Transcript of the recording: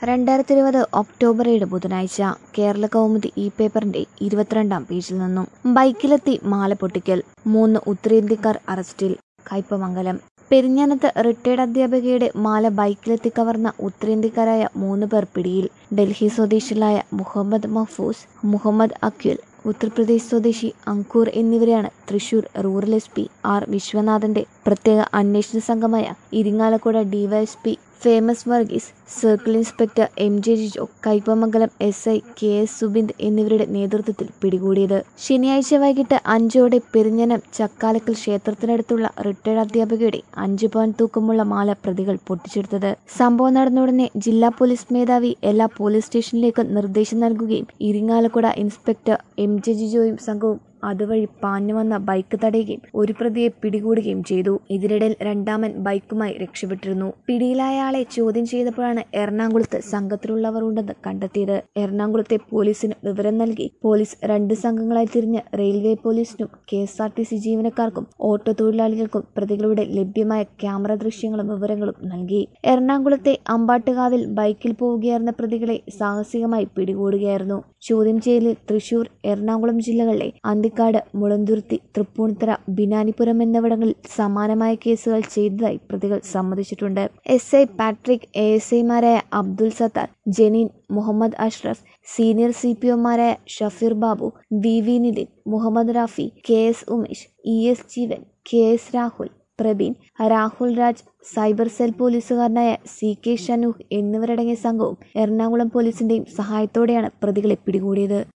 രണ്ടായിരത്തി ഇരുപത് ഒക്ടോബർ ഏഴ് ബുധനാഴ്ച കേരള കൗമുദി ഇ പേപ്പറിന്റെ ഇരുപത്തിരണ്ടാം പേജിൽ നിന്നും ബൈക്കിലെത്തി മാല പൊട്ടിക്കൽ മൂന്ന് ഉത്തരേന്ത്യക്കാർ അറസ്റ്റിൽ കയ്പമംഗലം പെരിഞ്ഞാനത്ത് റിട്ടയർഡ് അധ്യാപികയുടെ മാല ബൈക്കിലെത്തി കവർന്ന ഉത്തരേന്ത്യക്കാരായ മൂന്ന് പേർ പിടിയിൽ ഡൽഹി സ്വദേശികളായ മുഹമ്മദ് മഹ്ഫൂസ് മുഹമ്മദ് അക്യുൽ ഉത്തർപ്രദേശ് സ്വദേശി അങ്കൂർ എന്നിവരെയാണ് Thrissur rural S P R വിശ്വനാഥന്റെ പ്രത്യേക അന്വേഷണ സംഘമായ Irinjalakuda DySP Famous Varghese circle inspector M J Jijo Kaipamangalam S I K S Subind എന്നിവരുടെ നേതൃത്വത്തിൽ പിടികൂടിയത് ശനിയാഴ്ച വൈകിട്ട് അഞ്ചോടെ പെരിഞ്ഞനം ചക്കാലക്കൽ ക്ഷേത്രത്തിനടുത്തുള്ള റിട്ടയർഡ് അധ്യാപികയുടെ അഞ്ച് പവൻ തൂക്കമുള്ള മാല പ്രതികൾ പൊട്ടിച്ചെടുത്തത് സംഭവം നടന്ന ഉടനെ ജില്ലാ പോലീസ് മേധാവി എല്ലാ പോലീസ് സ്റ്റേഷനിലേക്കും നിർദ്ദേശം നൽകുകയും ഇരിങ്ങാലക്കുട ഇൻസ്പെക്ടർ എം ജെ ജിജോയും സംഘവും അതുവഴി പാഞ്ഞു വന്ന ബൈക്ക് തടയുകയും ഒരു പ്രതിയെ പിടികൂടുകയും ചെയ്തു ഇതിനിടയിൽ രണ്ടാമൻ ബൈക്കുമായി രക്ഷപ്പെട്ടിരുന്നു പിടിയിലായ ആളെ ചോദ്യം ചെയ്തപ്പോഴാണ് എറണാകുളത്ത് സംഘത്തിലുള്ളവർ ഉണ്ടെന്ന് കണ്ടെത്തിയത് എറണാകുളത്തെ പോലീസിന് വിവരം നൽകി പോലീസ് രണ്ട് സംഘങ്ങളായി തിരിഞ്ഞ് റെയിൽവേ പോലീസിനും K S R T C ജീവനക്കാർക്കും ഓട്ടോ തൊഴിലാളികൾക്കും പ്രതികളുടെ ലഭ്യമായ ക്യാമറ ദൃശ്യങ്ങളും വിവരങ്ങളും നൽകി എറണാകുളത്തെ അമ്പാട്ടുകാവിൽ ബൈക്കിൽ പോവുകയായിരുന്ന പ്രതികളെ സാഹസികമായി പിടികൂടുകയായിരുന്നു ചോദ്യം ചെയ്യലിൽ തൃശൂർ എറണാകുളം ജില്ലകളിലെ അന്തിക്കാട് മുളന്തുരുത്തി തൃപ്പൂണിത്തറ ബിനാനിപുരം എന്നിവിടങ്ങളിൽ സമാനമായ കേസുകൾ ചെയ്തതായി പ്രതികൾ സമ്മതിച്ചിട്ടുണ്ട് S I Patrick A S ഐമാരായ Abdul Sathar Janeen Muhammad Ashraf senior C P ഒമാരായ Shafeer Babu V V Nithin Muhammad Rafi K S Umesh E S Jeevan K S Rahul Prabeen Rahul Raj cyber cell പോലീസുകാരനായ സി കെ ഷനൂഹ് എന്നിവരടങ്ങിയ സംഘവും എറണാകുളം പോലീസിന്റെയും സഹായത്തോടെയാണ് പ്രതികളെ പിടികൂടിയത്